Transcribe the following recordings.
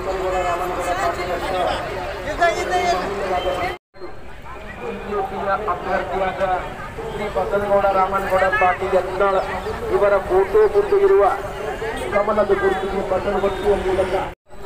ಬಸನಗೌಡ ರಾಮನಗೌಡ ಬಿಜೆಪಿಯ ಅಭ್ಯರ್ಥಿಯಾದ ಶ್ರೀ ಬಸನಗೌಡ ರಾಮನಗೌಡ ಪಾಟೀಲ್ ಯತ್ನಾಳ್ ಇವರ ಫೋಟೋ ಗುರುತು ಇರುವ ಕಮಲದ ಗುರುತಿಗೆ ಬಟನ್ ಒತ್ತುವ ಮೂಲಕ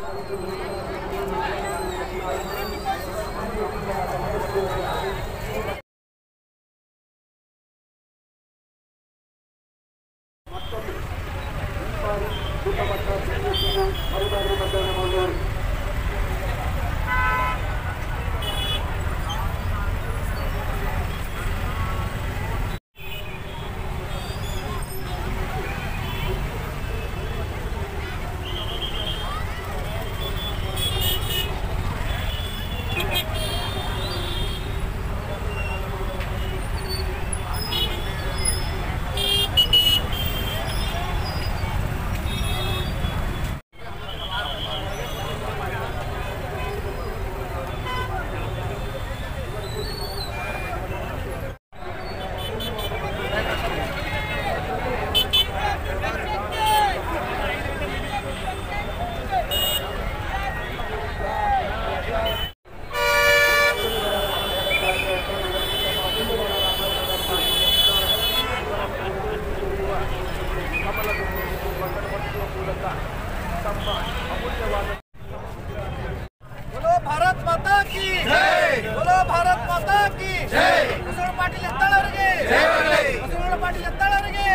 बोलो भारत माता की बोलो भारत माता की ಬಸವಣ್ಣ ಪಾಟೀಲ್ ಎತ್ತಾಳ್ ಅವರಿಗೆ ಬಸವಣ್ಣ ಪಾಟೀಲ್ ಎತ್ತಾಳ್ ಅವರಿಗೆ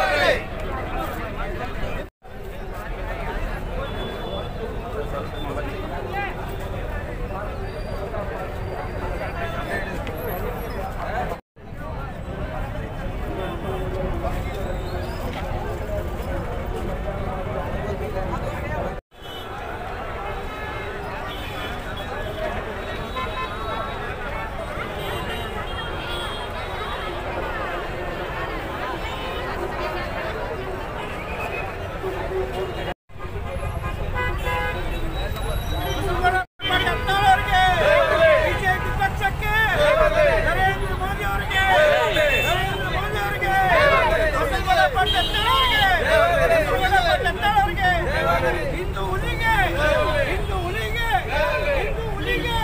ಬಸವಣ್ಣ ಪಾಟೀಲ್ ಎತ್ತಾಳ್ ಅವರಿಗೆ ಬಿಜೆಪಿ ಪಕ್ಷಕ್ಕೆ ನರೇಂದ್ರ ಮೋದಿ ಅವರಿಗೆ ನರೇಂದ್ರ ಮೋದಿ ಅವರಿಗೆ ಬಸವಣ್ಣ ಪಾಟೀಲ್ ಎತ್ತಾಳ್ ಅವರಿಗೆ ಬಸವಣ್ಣ ಪಾಟೀಲ್ ಎತ್ತಾಳ್ ಅವರಿಗೆ ಹಿಂದೂ ಹುಲಿಗೆ ಹಿಂದೂ ಹುಲಿಗೆ ಹಿಂದೂ ಹುಲಿಗೆ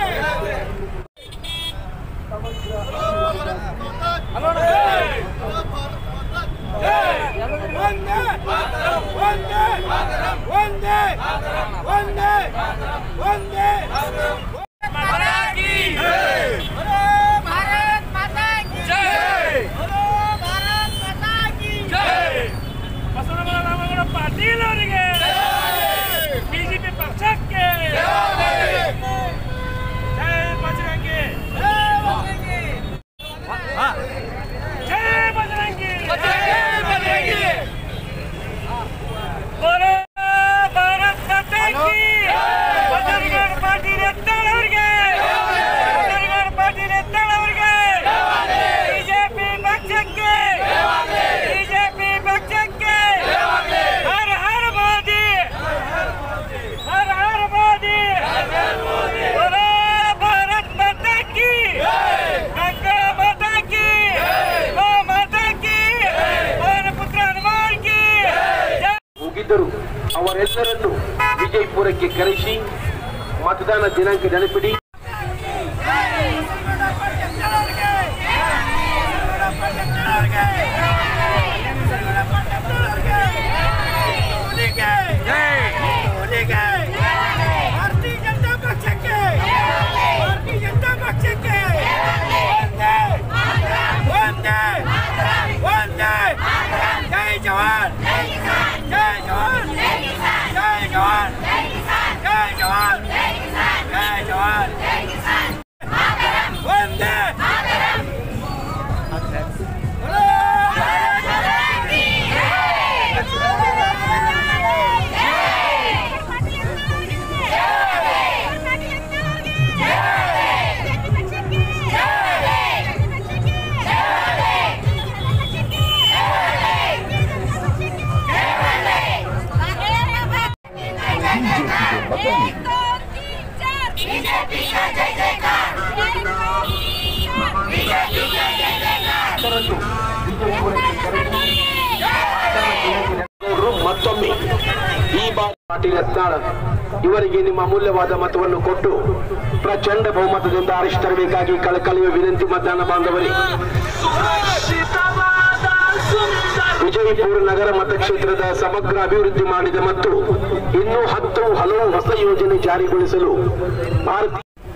ಒಂದೇ ಒಂದೇ ಒಂದೇ ಒಂದೇ ಒಂದೇ भारत माता की ಜೈ बोलो भारत माता की ಬಸವನಗೌಡ ರಾಮಗೌಡ ಪಾಟೀಲ್ ಅವರಿಗೆ ಬಿಜೆಪಿ ಪಕ್ಷಕ್ಕೆ ಜೈ ಬಜರಂಗಿ ಜೈ ಬಜರಂಗಿ ಬೋಲೋ ಭಾರತ್ ಮಾತಾ ಕಿ ಬಸವನಗೌಡ ಪಾಟೀಲ್ ಎತ್ತಾಳ್ ಅವರಿಗೆ ಬಸವನಗೌಡ ಪಾಟೀಲ್ ಎತ್ತಾಳ್ ಅವರಿಗೆ ಬಿಜೆಪಿ ಪಕ್ಷಕ್ಕೆ ಬಿಜೆಪಿ ಪಕ್ಷಕ್ಕೆ ಹರ ಹರ ಮೋದಿ ಹರ ಹರ ಮೋದಿ बोलो भारत माता की गंगा माता की गौ माता की और पुत्र हनुमान की जय ಹೋಗಿದ್ದರು ಅವರೆಲ್ಲರನ್ನು ವಿಜಯಪುರಕ್ಕೆ ಕರೆಸಿ ಮತದಾನ ದಿನಾಂಕ ನೆನಪಿಡಿ ಭಾರತೀಯ ಜನತಾ ಪಕ್ಷಕ್ಕೆ ಭಾರತೀಯ ಜನತಾ ಪಕ್ಷಕ್ಕೆ ಒಂದೇ ಒಂದೇ ಒಂದೇ ಜೈ ಜವಾನ್ ಜೈ ಜವಾನ್ ಜೈ ಜವಾನ್ ಜೈ ಜವಾನ್ ಜೈ ಜವಾನ್ ಒಂದೇ बीजेपी का जय जयकार बीजेपी का जय जयकार ಅವರನ್ನು ವಿಜಯಪುರಕ್ಕೆ ಕರೆಸಿ ಮತದಾನ ದಿನಾಂಕ ನೆನಪು- ಮತ್ತೊಮ್ಮೆ ಈ ಬಾರಿ ಪಾಟೀಲ್ ಯತ್ನಾಳ್ ಇವರಿಗೆ ನಿಮ್ಮ ಅಮೂಲ್ಯವಾದ ಮತವನ್ನು ಕೊಟ್ಟು ಪ್ರಚಂಡ ಬಹುಮತದಿಂದ ಆರಿಸ್ತರಬೇಕಾಗಿ ಕಳಕಳಿಯ ವಿನಂತಿ ಮತದಾನ ಬಾಂಧವರೇ ವಿಜಯಪುರ ನಗರ ಮತಕ್ಷೇತ್ರದ ಸಮಗ್ರ ಅಭಿವೃದ್ಧಿ ಮಾಡಿದ ಮತ್ತು ಇನ್ನೂ ಹತ್ತು ಹಲವು ಹೊಸ ಯೋಜನೆ ಜಾರಿಗೊಳಿಸಲು ಭಾರತೀಯ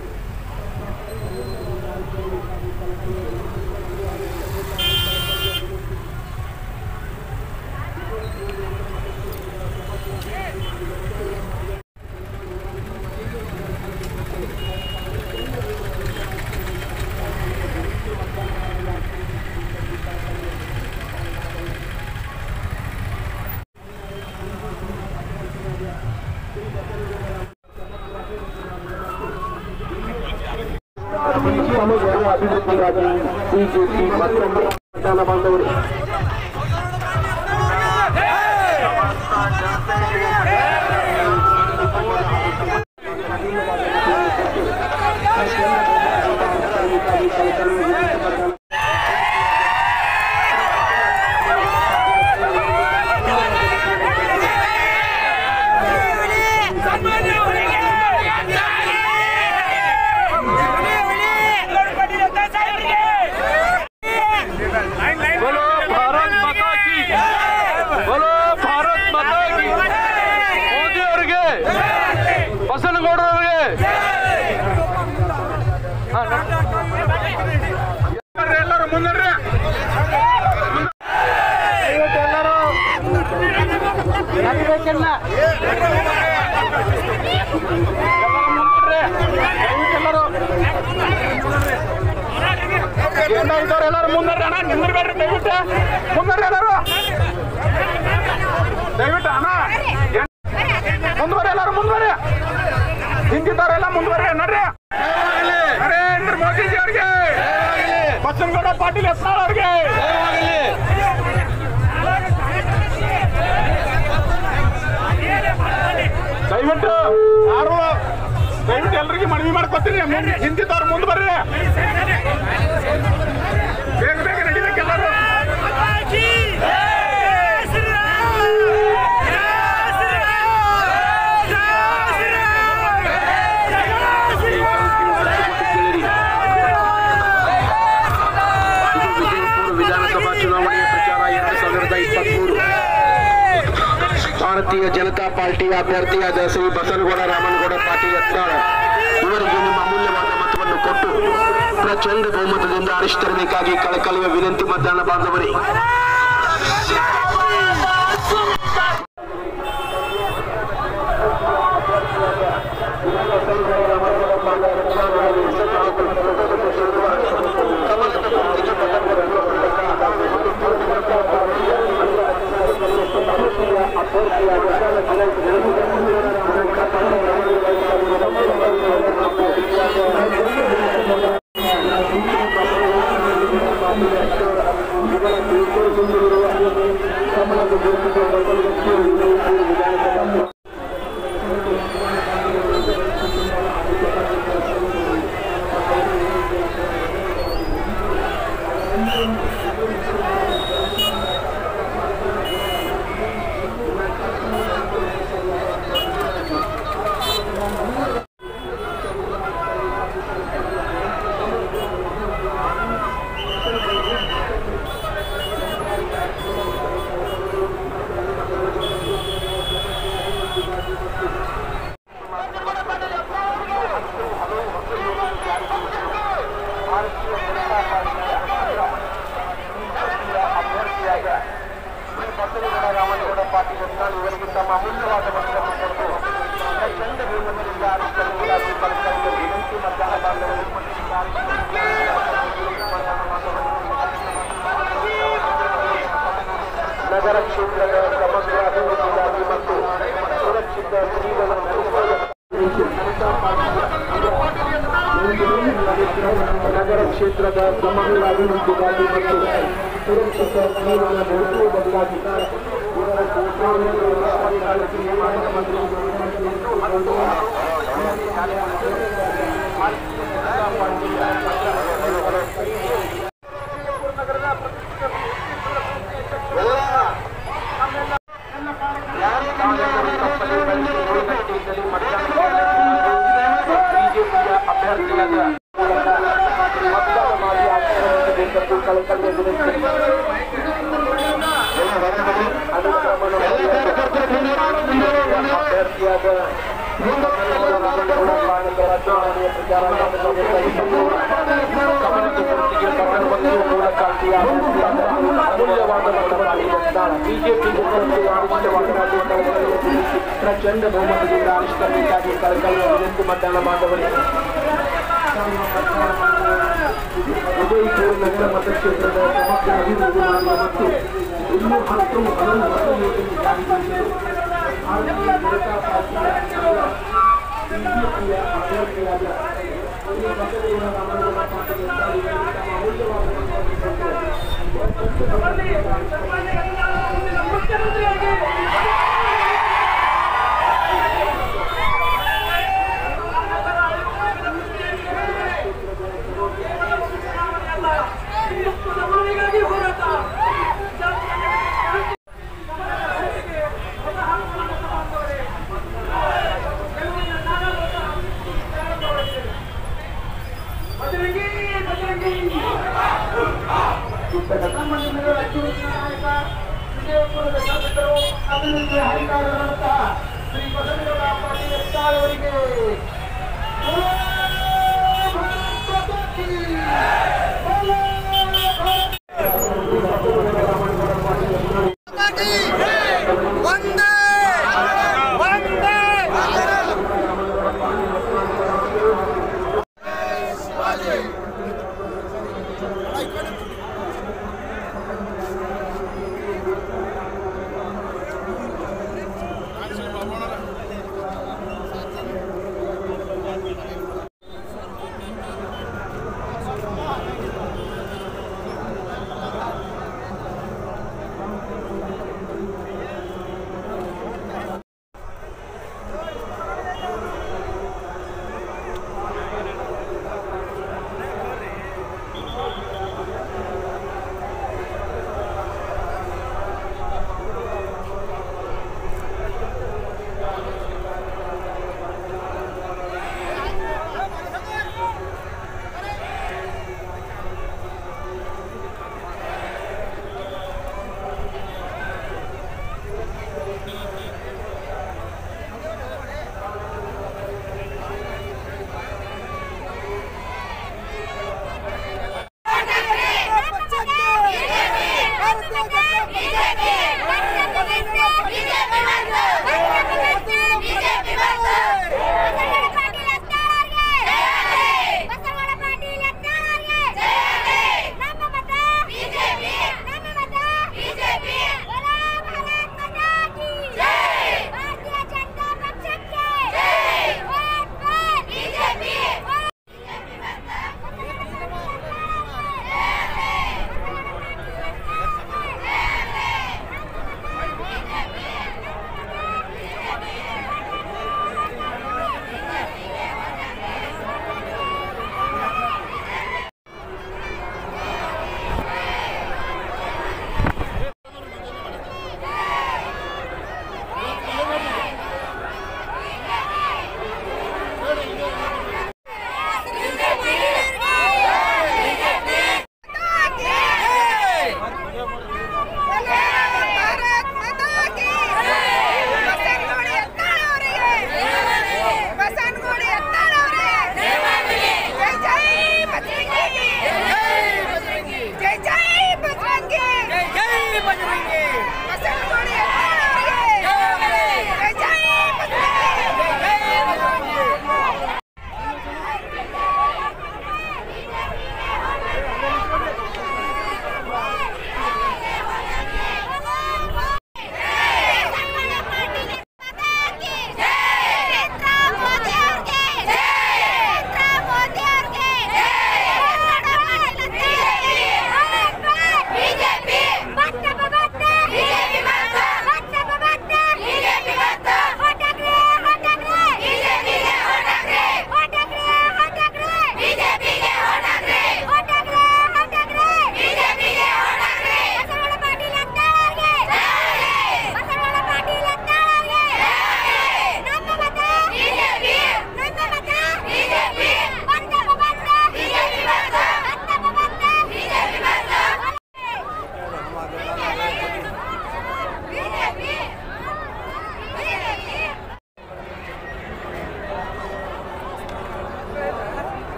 ಸಮಗ್ರ ಅಭಿವೃದ್ಧಿಗಾಗಿ ಬಿಜೆಪಿ ಮತ್ತೊಂದು ಮತದಾನ ಬಾಂಧವರೇ बोलो भारत माता की बोलो ಭಾರತ್ ಮಾತಾ ಕಿ ಮೋದಿ ಅವರಿಗೆ ಬಸನಗೌಡ ಅವರಿಗೆ ಎಲ್ಲರೂ ಮುನ್ನಡ್ರಿ ದಯವಿಟ್ಟು ಎಲ್ಲರೂ ನಡಿಬೇಕಿಲ್ಲ ಎಲ್ಲರೂ ಏನಾಯ್ತವ್ರು ಎಲ್ಲರೂ ಮುಂದರ್ರಿ ಅಣ್ಣ ನಿಂದಿರ್ಬೇಡ್ರಿ ದಯವಿಟ್ಟು ಮುಂದರ್ರಿ ಎಲ್ಲರೂ ದಯವಿಟ್ಟು ಅಣ್ಣ ಮುಂದುವರಿ ಎಲ್ಲರೂ ಮುಂದುವರಿ ಹಿಂದಿದ್ದವರೆಲ್ಲ ಮುಂದುವರಿ ನಡ್ರಿ ನರೇಂದ್ರ ಮೋದಿಜಿ ಅವ್ರಿಗೆ ಬಚ್ಚನಗೌಡ ಪಾಟೀಲ್ ಯತ್ನಾಳ್ ಅವ್ರಿಗೆ ದಯವಿಟ್ಟು ಯಾರು ದಯವಿಟ್ಟು ಎಲ್ರಿಗೆ ಮನವಿ ಮಾಡ್ಕೊತೀನಿ ಹಿಂದಿದ್ದವ್ರು ಮುಂದೆ ಬರ್ರಿ ಬೇಗ ಬೇಗ ನಡಿಬೇಕು ಎಲ್ಲರೂ ಇದು ವಿಜಯಪುರ ವಿಧಾನಸಭಾ ಚುನಾವಣೆಯ ಪ್ರಚಾರ ಎರಡು ಸಾವಿರದ ಇಪ್ಪತ್ಮೂರು ಭಾರತೀಯ ಜನತಾ ಪಾರ್ಟಿಯ ಅಭ್ಯರ್ಥಿಯಾದ ಶ್ರೀ ಬಸನಗೌಡ ರಾಮನಗೌಡ ಪಾಟೀಲ್ ಯತ್ನಾಳ್ ಇವರಿಗೆ ನಿಮ್ಮ ಅಮೂಲ್ಯವಾದ ಮತವನ್ನು ಕೊಟ್ಟು ಪ್ರಚಂಡ ಬಹುಮತದಿಂದ ಆರಿಸ್ತರಬೇಕಾಗಿ ಕಳಕಳಿಯ ವಿನಂತಿ ಮತದಾನ ಬಾಂಧವರೇ ರಾಮನಗೌಡ ಪಾಟೀಲ್ ಯತ್ನಾಳ್ ಇವರಿಗೆ ತಮ್ಮ ಅಮೂಲ್ಯವಾದ ಮತವನ್ನು ಕೊಟ್ಟು ಪ್ರಚಂಡ ಬಹುಮತದಿಂದ ಆರಿಸಬೇಕಾಗಿ ಕಳಕಳಿಯ ವಿನಂತಿ ಮತದಾನ ಬಾಂಧವರಿಗೆ ನಗರ ಕ್ಷೇತ್ರದ ಸಮಗ್ರ ಅಭಿವೃದ್ಧಿಗಾಗಿ ಮತ್ತು ಸುರಕ್ಷಿತ ನಗರ ಕ್ಷೇತ್ರದ ಸಮಗ್ರ ಅಭಿವೃದ್ಧಿಗಾಗಿ ಮತ್ತು ಸುರಕ್ಷಿತ ಜೀವನ ನಡೆಸುವುದಕ್ಕಾಗಿ ಇವರ ಕಪ್ಪಲ್ಲಿ ಅಭ್ಯರ್ಥಿಯಾದ ಮತದಾನ ಮಾಡಿ ಆಶೀರ್ವದಿಸಬೇಕೆಂದು ಕಳಕಳಿಯ ವಿನಂತಿ ಅಭ್ಯರ್ಥಿಯಾದ ಚುನಾವಣೆಯ ಪ್ರಚಾರ ಗಮನಕ್ಕೆ ಗುರುತಿಗೆ ಕನ್ನಡ ಮೂಲಕ ಅಮೂಲ್ಯವಾದ ಮತದಾನ ಬಿಜೆಪಿಗೆ ಪ್ರಚಂಡ ಬಹುಮತದಿಂದ ಆರಿಸಿಕೊಳ್ಳಬೇಕಾಗಿ ಕಳಕಳಿಯ ವಿನಂತಿ ಮತದಾನ ಬಾಂಧವರಿಗೆ ಉದಯಪುರ ನಗರ ಮತಕ್ಷೇತ್ರದ ಸಮಗ್ರ ಅಭಿವೃದ್ಧಿ ಮಾಡುವ ಮತ್ತು ಇನ್ನೂ ಹತ್ತು ಹಲವು ಮತ ಯೋಜನೆ ಜಾರಿಗೊಳಿಸಲು ಭಾರತೀಯ ಜನತಾ ಪಾರ್ಟಿಯ ಬಿಜೆಪಿಯ ಅಭ್ಯರ್ಥಿಯಾದ ಶ್ರೀ ಬಸವೇಶ್ವರ ರಾಮಗೌಡ ಪಾಟೀಲ್ ಅವರಿಗೆ ತಮ್ಮ ಅಮೂಲ್ಯವಾದ ಮತವನ್ನು ಹೋರಾಟ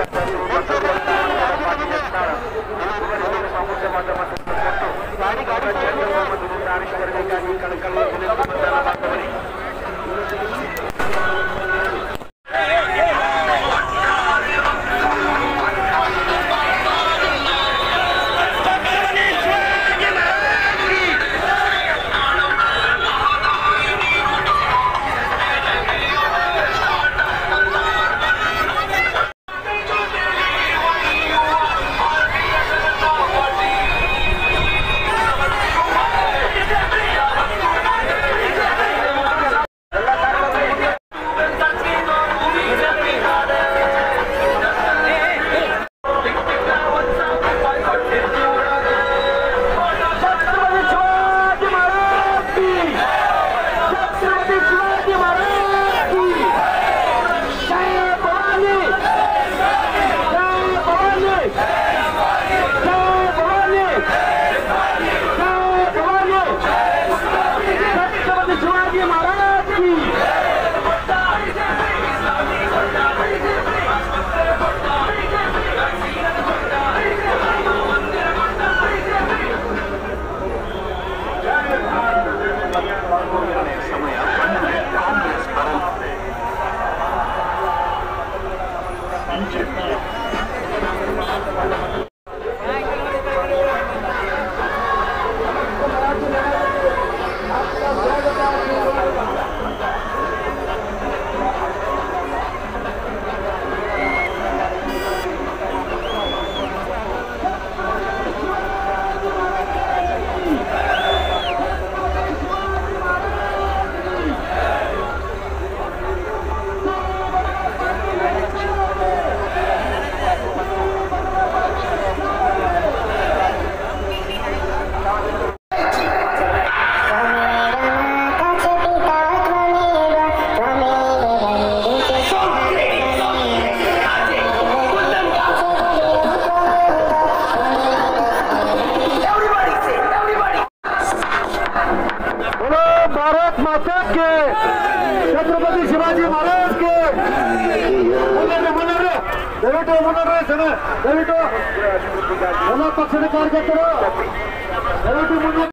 ಕಳಕಳಿಯ ವಿನಂತಿ ಮತದಾನ ಬಾಂಧವರೇ ಸಮಯ ಕಾಂಗ್ರೆಸ್ ಪರ बोलो भारत माता के छत्रपति शिवाजी महाराज के ಮುನ್ನಡೆ ಮುನ್ನಡೆ ದಯವಿಟ್ಟು ಮುನ್ನಡೆ ಜನ ದಯವಿಟ್ಟು ಎಲ್ಲ ಪಕ್ಷದ ಕಾರ್ಯಕರ್ತರು ದಯವಿಟ್ಟು ಮುನ್ನಡೆ